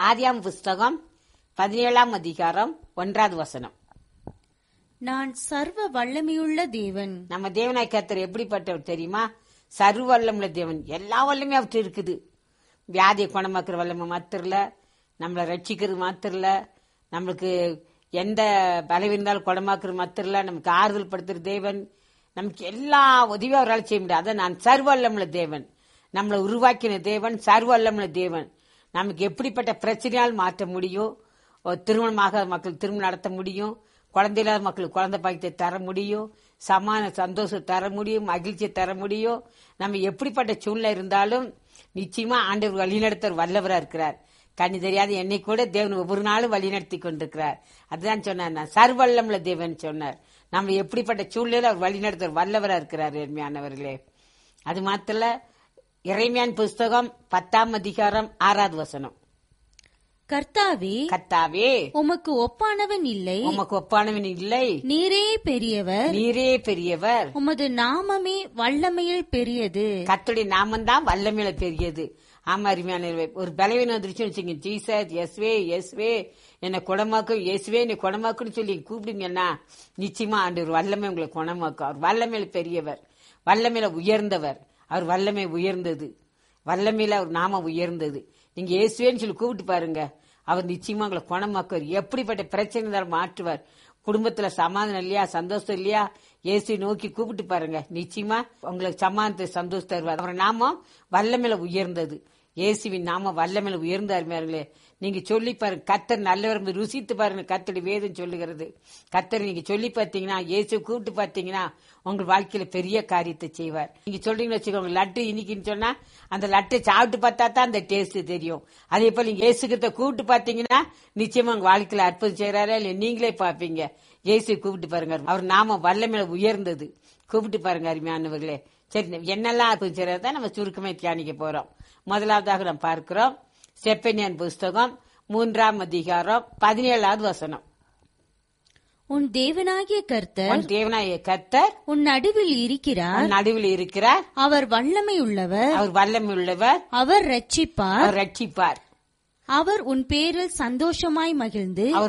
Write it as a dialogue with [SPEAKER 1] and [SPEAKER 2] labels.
[SPEAKER 1] ஆதியாம் புஸ்தகம் பதினேழாம் அதிகாரம் ஒன்றாவது வசனம்
[SPEAKER 2] நான் சர்வ வல்லமையுள்ள தேவன்
[SPEAKER 1] நம்ம தேவனாய் கர்த்தர் எப்படிப்பட்டவர் தெரியுமா சர்வ வல்லமுள்ள தேவன் எல்லா வல்லமே அவர்கிட்ட இருக்குது வியாதியை குணமாக்குற வல்லமை மாத்திரல நம்மளை ரட்சிக்கிறது மாத்திரல நம்மளுக்கு எந்த பலவீனம் இருந்தாலும் குணமாக்குறது மாத்திரல நமக்கு ஆறுதல் படுத்துற தேவன் நமக்கு எல்லா உதவியும் அவரால் செய்ய முடியாது அதான் நான் சர்வ வல்லமுள்ள தேவன் நம்மளை உருவாக்கின தேவன் சர்வ வல்லமுள்ள தேவன் நமக்கு எப்படிப்பட்ட பிரச்சனையால் மாற்ற முடியும் ஒரு திருமணமாக மக்கள் திருமணம் நடத்த முடியும் குழந்தை இல்லாத மக்களுக்கு குழந்தை பாக்கியத்தை தர முடியும் சமான சந்தோஷம் தர முடியும் மகிழ்ச்சியை தர முடியும் நம்ம எப்படிப்பட்ட சூழ்நிலை இருந்தாலும் நிச்சயமா ஆண்டவர் வழிநடத்தர் வல்லவரா இருக்கிறார் கண்ணி தெரியாத என்னை கூட தேவன் ஒவ்வொரு நாளும் வழிநடத்தி கொண்டிருக்கிறார் அதுதான் சொன்னார் நான் சர்வல்லம்ல தேவன் சொன்னார் நம்ம எப்படிப்பட்ட சூழ்நிலையில அவர் வழிநடத்தர் வல்லவரா இருக்கிறார் எருமையானவர்களே அது மாத்திர இறைமையான் புஸ்தகம் பத்தாம் அதிகாரம் ஆறாவது வசனம்
[SPEAKER 2] கர்த்தாவே
[SPEAKER 1] கத்தாவே
[SPEAKER 2] உமக்கு ஒப்பானவன் இல்லை
[SPEAKER 1] உமக்கு ஒப்பானவன் இல்லை
[SPEAKER 2] நீரே பெரியவர்
[SPEAKER 1] நீரே பெரியவர்
[SPEAKER 2] உமது நாமமே வல்லமையில் பெரியது
[SPEAKER 1] கத்துடைய நாமந்தான் வல்லமையில பெரியது ஆமா அருமையான ஒரு பலவீனம் வந்துருச்சுன்னு வச்சுங்க ஜீசஸ் எஸ்வே எஸ்வே என்னை குணமாக்கும் இயேசுவே என்னை குணமாக்குன்னு சொல்லி கூப்பிடுங்கன்னா நிச்சயமா ஆண்டவர் வல்லமை உங்களை குணமாக்கும் அவர் வல்லமையில பெரியவர் வல்லமையில உயர்ந்தவர் அவர் வல்லமை உயர்ந்தது வல்லமையில அவர் நாம உயர்ந்தது நீங்க இயேசுவேன்னு சொல்லி கூப்பிட்டு பாருங்க அவர் நிச்சயமா உங்களை குணமாக்குவார் எப்படிப்பட்ட பிரச்சனை இருந்தாலும் மாற்றுவார் குடும்பத்துல சமாதானம் இல்லையா சந்தோஷம் இல்லையா இயேசு நோக்கி கூப்பிட்டு பாருங்க நிச்சயமா உங்களுக்கு சமாதானத்தை சந்தோஷம் தருவார் அவர் நாமம் வல்லமையில உயர்ந்தது இயேசுவின் நாம வல்லமையில உயர்ந்த அருமையார்களே நீங்க சொல்லி பாருங்க கத்தர் நல்லவர் என்று ருசித்து பாருங்க கத்தடி வேதம் சொல்லுகிறது கத்தர் நீங்க சொல்லி பார்த்தீங்கன்னா இயேசு கூப்பிட்டு பார்த்தீங்கன்னா உங்க வாழ்க்கையில பெரிய காரியத்தை செய்வார் நீங்க சொல்றீங்கன்னு வச்சுக்கோங்க லட்டு இன்னைக்குன்னு சொன்னா அந்த லட்டை சாப்பிட்டு பார்த்தா தான் அந்த டேஸ்ட் தெரியும் அதே போல நீங்க இயேசுகிட்ட கூப்பிட்டு பார்த்தீங்கன்னா நிச்சயமா உங்க வாழ்க்கையில அற்புதம் செய்யறாரா இல்ல நீங்களே பார்ப்பீங்க இயேசு கூப்பிட்டு பாருங்க அவர் நாம வல்லமையில உயர்ந்தது கூப்பிட்டு பாருங்க அருமையானவர்களே சரி என்னெல்லாம் அற்புதம் செய்யறதா நம்ம சுருக்கமே தியானிக்க போறோம் முதலாவதாக நாம் பார்க்கிறோம் செப்பனியன் புஸ்தகம் மூன்றாம் அதிகாரம் பதினேழாவது வசனம்
[SPEAKER 2] உன் தேவனாகிய கர்த்தர்
[SPEAKER 1] உன் தேவனாய கத்தர்
[SPEAKER 2] உன் நடுவில் இருக்கிறார்
[SPEAKER 1] உன் நடுவில் இருக்கிறார்
[SPEAKER 2] அவர் வல்லமை உள்ளவர்
[SPEAKER 1] அவர் வல்லமை உள்ளவர்
[SPEAKER 2] அவர் ரட்சிப்பார்
[SPEAKER 1] அவர் ரட்சிப்பார்
[SPEAKER 2] அவர் உன் பேரில் சந்தோஷமாய் மகிழ்ந்து
[SPEAKER 1] அவர்